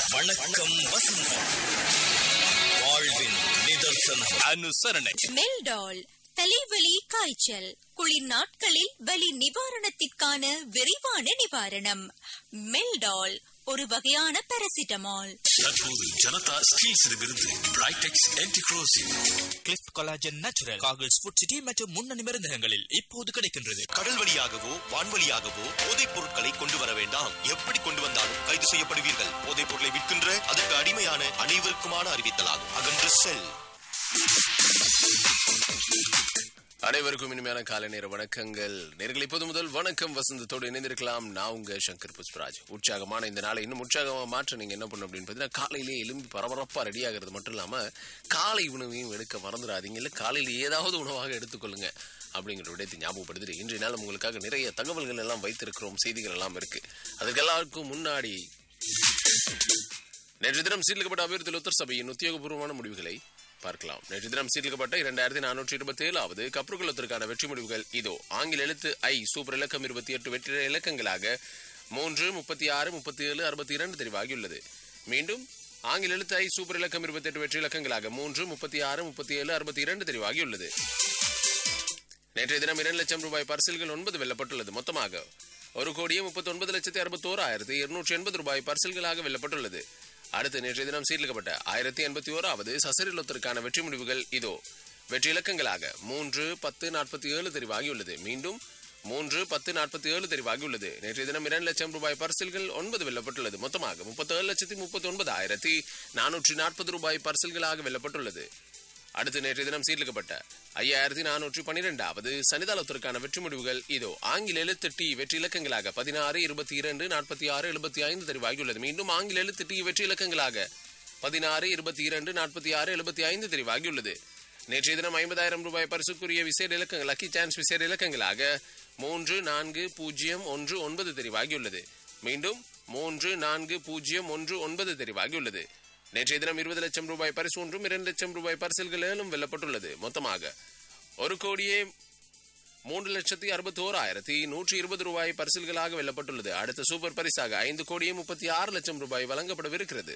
வணக்கம் வசந்தம் வாழ்வின் நிதர்சனம் அனுசரணை மெல்டால் தலைவலி காய்ச்சல் குளிர் நாட்களில் வலி நிவாரணத்திற்கான விரைவான நிவாரணம் மெல்டால் ஒரு வகையான பாராசிட்டமால் தற்போது ஜனதா ஸ்டீல்ஸிடமிருந்து பிரைடெக்ஸ் ஆன்டிக்ரோசிவ் கிளிஃப் கொலாஜன் நேச்சுரல் காகிள்ஸ் ஃபுட் சிட்டி மற்றும் முன்னணி மருந்தகங்களில் இப்போது கிடைக்கின்றது கடல் வழியாகவோ வான்வழியாகவோ போதைப் பொருட்களை கொண்டு வர வேண்டாம் எப்படி கொண்டு வந்தாலும் கைது செய்யப்படுவீர்கள் போதைப் பொருளை விற்கின்ற அதற்கு அடிமையான அனைவருக்குமான அறிவித்தலாகும் அகன்று செல் அனைவருக்கும் இனிமையான காலை நேர வணக்கங்கள் நேர்கள் இப்போது முதல் வணக்கம் வசந்தத்தோடு இணைந்திருக்கலாம் நான் உங்க சங்கர் புஷ்பராஜ் உற்சாகமான இந்த நாளை இன்னும் உற்சாகமா மாற்ற நீங்க என்ன பண்ணணும் அப்படின்னு பார்த்தீங்கன்னா காலையிலேயே எலும்பி பரபரப்பா ரெடி ஆகிறது மட்டும் இல்லாம காலை உணவையும் எடுக்க மறந்துடாதீங்க இல்ல காலையில் ஏதாவது உணவாக எடுத்துக்கொள்ளுங்க அப்படிங்கிற விடயத்தை ஞாபகப்படுத்திட்டு இன்றைய நாள் உங்களுக்காக நிறைய தகவல்கள் எல்லாம் வைத்திருக்கிறோம் செய்திகள் எல்லாம் இருக்கு அதுக்கு எல்லாருக்கும் முன்னாடி நேற்று தினம் சீர்லிக்கப்பட்ட அபிவிருத்தி உத்தர் சபையின் உத்தியோகபூர்வமான முடிவுகளை பார்க்கலாம் நேற்று தினம் சீர்லிக்கப்பட்ட இரண்டாயிரத்தி நானூற்றி இருபத்தி ஏழாவது கப்ருகுலத்திற்கான வெற்றி முடிவுகள் இதோ ஆங்கில எழுத்து ஐ சூப்பர் இலக்கம் இருபத்தி எட்டு வெற்றி இலக்கங்களாக மூன்று முப்பத்தி ஆறு முப்பத்தி ஏழு அறுபத்தி இரண்டு தெரிவாகியுள்ளது மீண்டும் ஆங்கில எழுத்து ஐ சூப்பர் இலக்கம் இருபத்தி எட்டு வெற்றி இலக்கங்களாக மூன்று முப்பத்தி ஆறு முப்பத்தி ஏழு அறுபத்தி இரண்டு தெரிவாகியுள்ளது நேற்றைய தினம் இரண்டு லட்சம் ரூபாய் பரிசில்கள் ஒன்பது வெல்லப்பட்டுள்ளது மொத்தமாக ஒரு கோடியே முப்பத்தி ஒன்பது லட்சத்தி அறுபத்தோராயிரத்தி இருநூற்றி எண்பது ரூபாய் பரிசில்களாக வெல்லப்பட்டுள்ளது அடுத்து நேற்றைய தினம் சீர்லிக்கப்பட்ட ஆயிரத்தி எண்பத்தி ஓராவது சசரிலத்திற்கான வெற்றி முடிவுகள் இதோ வெற்றி இலக்கங்களாக மூன்று பத்து நாற்பத்தி ஏழு தெரிவாகியுள்ளது மீண்டும் மூன்று பத்து நாற்பத்தி ஏழு தெரிவாகியுள்ளது நேற்றைய தினம் இரண்டு லட்சம் ரூபாய் பரிசில்கள் ஒன்பது வெல்லப்பட்டுள்ளது மொத்தமாக முப்பத்தேழு லட்சத்தி முப்பத்தி ஒன்பது ஆயிரத்தி நானூற்றி நாற்பது ரூபாய் பரிசில்களாக வெல்லப்பட்டுள்ளது அடுத்து நேற்றைய தினம் சீர்லிக்கப்பட்ட ஐயாயிரத்தி நானூற்றி பன்னிரெண்டாவது சனிதாளத்திற்கான வெற்றி முடிவுகள் இதோ ஆங்கில எழுத்து டி வெற்றி இலக்கங்களாக பதினாறு இருபத்தி இரண்டு நாற்பத்தி ஆறு எழுபத்தி ஐந்து தெரிவாகியுள்ளது மீண்டும் ஆங்கில எழுத்து டி வெற்றி இலக்கங்களாக பதினாறு இருபத்தி இரண்டு நாற்பத்தி ஆறு எழுபத்தி ஐந்து தெரிவாகியுள்ளது நேற்றைய தினம் ஐம்பதாயிரம் ரூபாய் பரிசுக்குரிய விசேட இலக்கங்கள் லக்கி சான்ஸ் விசேட இலக்கங்களாக மூன்று நான்கு பூஜ்ஜியம் ஒன்று ஒன்பது தெரிவாகியுள்ளது மீண்டும் மூன்று நான்கு பூஜ்ஜியம் ஒன்று ஒன்பது தெரிவாகியுள்ளது நேற்றைய தினம் இருபது லட்சம் ரூபாய் பரிசு ஒன்றும் இரண்டு லட்சம் ரூபாய் பரிசில்கள் ஏழும் வெல்லப்பட்டுள்ளது மொத்தமாக ஒரு கோடியே மூன்று லட்சத்தி அறுபத்தி ஓராயிரத்தி நூற்றி இருபது ரூபாய் பரிசில்களாக வெல்லப்பட்டுள்ளது அடுத்த சூப்பர் பரிசாக ஐந்து கோடியே முப்பத்தி ஆறு லட்சம் ரூபாய் வழங்கப்படவிருக்கிறது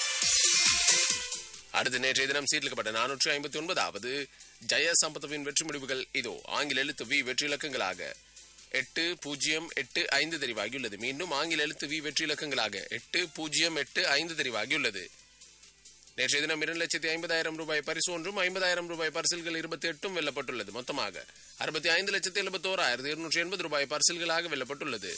அடுத்து நேற்றைய தினம் சீர்லிக்கப்பட்ட நானூற்றி ஐம்பத்தி ஒன்பதாவது ஜெய சம்பத்தவின் வெற்றி முடிவுகள் இதோ ஆங்கில எழுத்து வி வெற்றி இலக்கங்களாக எட்டு பூஜ்ஜியம் எட்டு ஐந்து தெரிவாகியுள்ளது மீண்டும் ஆங்கில எழுத்து வி வெற்றி இலக்கங்களாக எட்டு பூஜ்ஜியம் எட்டு ஐந்து தெரிவாகியுள்ளது நேற்றைய தினம் இரண்டு லட்சத்தி ஐம்பதாயிரம் ரூபாய் பரிசு ஒன்றும் ஐம்பதாயிரம் ரூபாய் பரிசில்கள் இருபத்தி எட்டும் வெல்லப்பட்டுள்ளது மொத்தமாக அறுபத்தி ஐந்து லட்சத்தி எழுபத்தோராயிரத்தி இருநூற்றி எண்பது ரூபாய் பரிசில்களாக வெல்லப்பட்டுள்ளது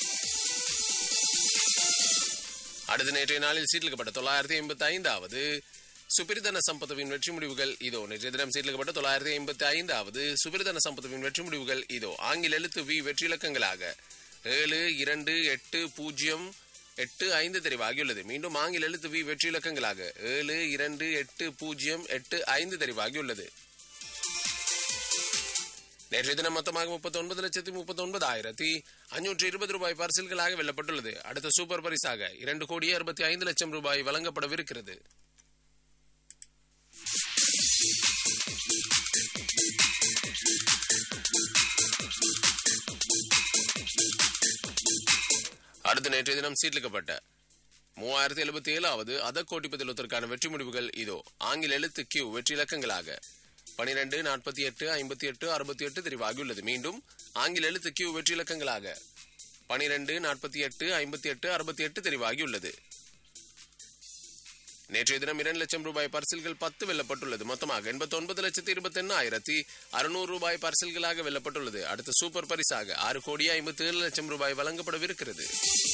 அடுத்த நேற்றைய நாளில் சீட்டிலிக்கப்பட்ட தொள்ளாயிரத்தி எண்பத்தி ஐந்தாவது சுபிரிதன சம்பத்துவின் வெற்றி முடிவுகள் இதோ நேற்றைய தினம் சீட்டிலிக்கப்பட்ட தொள்ளாயிரத்தி எண்பத்தி ஐந்தாவது சுபிரிதன சம்பத்துவின் வெற்றி முடிவுகள் இதோ ஆங்கில எழுத்து வி வெற்றி இலக்கங்களாக ஏழு இரண்டு எட்டு பூஜ்ஜியம் எட்டு ஐந்து தெரிவாகியுள்ளது மீண்டும் ஆங்கில எழுத்து வி வெற்றி இலக்கங்களாக ஏழு இரண்டு எட்டு பூஜ்ஜியம் எட்டு ஐந்து தெரிவாகியுள்ளது நேற்றைய தினம் மொத்தமாக முப்பத்தி ஒன்பது லட்சத்தி முப்பத்தி ஒன்பது ஆயிரத்தி அஞ்சூற்றி இருபது ரூபாய் பரிசில்களாக வெல்லப்பட்டுள்ளது அடுத்த சூப்பர் பரிசாக இரண்டு கோடியே அறுபத்தி ஐந்து லட்சம் ரூபாய் வழங்கப்படவிருக்கிறது அடுத்த நேற்றைய தினம் சீட்லிக்கப்பட்ட மூவாயிரத்தி எழுபத்தி ஏழாவது அத கோட்டிப்பதிலத்திற்கான வெற்றி முடிவுகள் இதோ ஆங்கில எழுத்து கியூ வெற்றி இலக்கங்களாக பனிரெண்டு நாற்பத்தி எட்டு ஐம்பத்தி எட்டு அறுபத்தி எட்டு தெரிவாகியுள்ளது மீண்டும் ஆங்கில எழுத்து கியூ வெற்றி இலக்கங்களாக பனிரெண்டு நாற்பத்தி எட்டு ஐம்பத்தி எட்டு அறுபத்தி எட்டு தெரிவாகியுள்ளது நேற்றைய தினம் இரண்டு லட்சம் ரூபாய் பரிசில்கள் பத்து வெல்லப்பட்டுள்ளது மொத்தமாக எண்பத்தி ஒன்பது லட்சத்தி இருபத்தி எண்ணாயிரத்தி அறுநூறு ரூபாய் பரிசில்களாக வெல்லப்பட்டுள்ளது அடுத்த சூப்பர் பரிசாக ஆறு கோடி ஐம்பத்தி ஏழு லட்சம் ரூபாய் வழங்கப்படவிருக்கிறது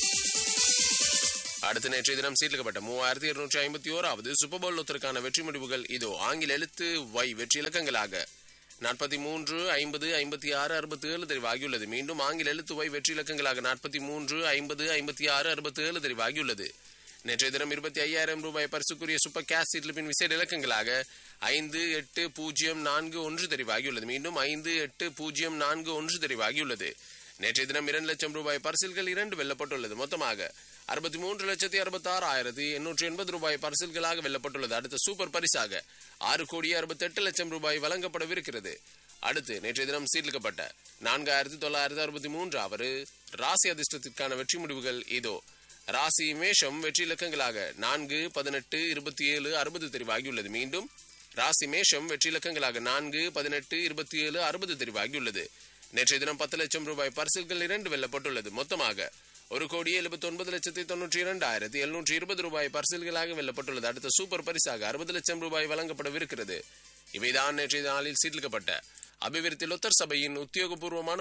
அடுத்த நேற்றைய தினம் சீர்லிக்கப்பட்ட மூவாயிரத்தி இருநூற்றி ஐம்பத்தி ஓராவது சூப்பர் பவுல் ஒத்தருக்கான வெற்றி முடிவுகள் இதோ ஆங்கில எழுத்து வை வெற்றி இலக்கங்களாக நாற்பத்தி மூன்று ஐம்பது ஐம்பத்தி ஆறு அறுபத்தி ஏழு தெரிவாகியுள்ளது மீண்டும் ஆங்கில எழுத்து வை வெற்றி இலக்கங்களாக நாற்பத்தி மூன்று ஐம்பது ஐம்பத்தி ஆறு அறுபத்தி ஏழு தெரிவாகியுள்ளது நேற்றைய தினம் இருபத்தி ஐயாயிரம் ரூபாய் பரிசுக்குரிய சூப்பர் கேஸ் சீட்லிப்பின் விசேட இலக்கங்களாக ஐந்து எட்டு பூஜ்ஜியம் நான்கு ஒன்று தெரிவாகியுள்ளது மீண்டும் ஐந்து எட்டு பூஜ்ஜியம் நான்கு ஒன்று தெரிவாகியுள்ளது நேற்றைய தினம் இரண்டு லட்சம் ரூபாய் பரிசில்கள் இரண்டு வெல்லப்பட்டுள்ளது மொத்தமாக அறுபத்தி மூன்று லட்சத்தி அறுபத்தி ஆறு ஆயிரத்தி எண்ணூற்றி எண்பது ரூபாய் பரிசில்களாக வெல்லப்பட்டுள்ளது அடுத்த சூப்பர் பரிசாக ஆறு கோடி அறுபத்தி எட்டு லட்சம் ரூபாய் வழங்கப்படவிருக்கிறது அடுத்து நேற்றைய தினம் சீர்லிக்கப்பட்ட நான்காயிரத்தி தொள்ளாயிரத்தி அறுபத்தி மூன்றாவது ராசி அதிர்ஷ்டத்திற்கான வெற்றி முடிவுகள் இதோ ராசி மேஷம் வெற்றி இலக்கங்களாக நான்கு பதினெட்டு இருபத்தி ஏழு அறுபது தெரிவாகியுள்ளது மீண்டும் ராசி மேஷம் வெற்றி இலக்கங்களாக நான்கு பதினெட்டு இருபத்தி ஏழு அறுபது தெரிவாகியுள்ளது நேற்றைய தினம் பத்து லட்சம் ரூபாய் பரிசுகள் இரண்டு வெல்லப்பட்டுள்ளது மொத்தமாக ஒரு கோடி எழுபத்தி ஒன்பது லட்சத்தி தொண்ணூற்றி இரண்டாயிரத்தி எழுநூற்றி இருபது ரூபாய் பரிசில்களாக வெல்லப்பட்டுள்ளது அடுத்த சூப்பர் பரிசாக அறுபது லட்சம் ரூபாய் வழங்கப்படவிருக்கிறது இவைதான் நேற்றைய நாளில் சீர்லிக்கப்பட்ட அபிவிருத்தி லொத்தர் சபையின் உத்தியோகபூர்வமான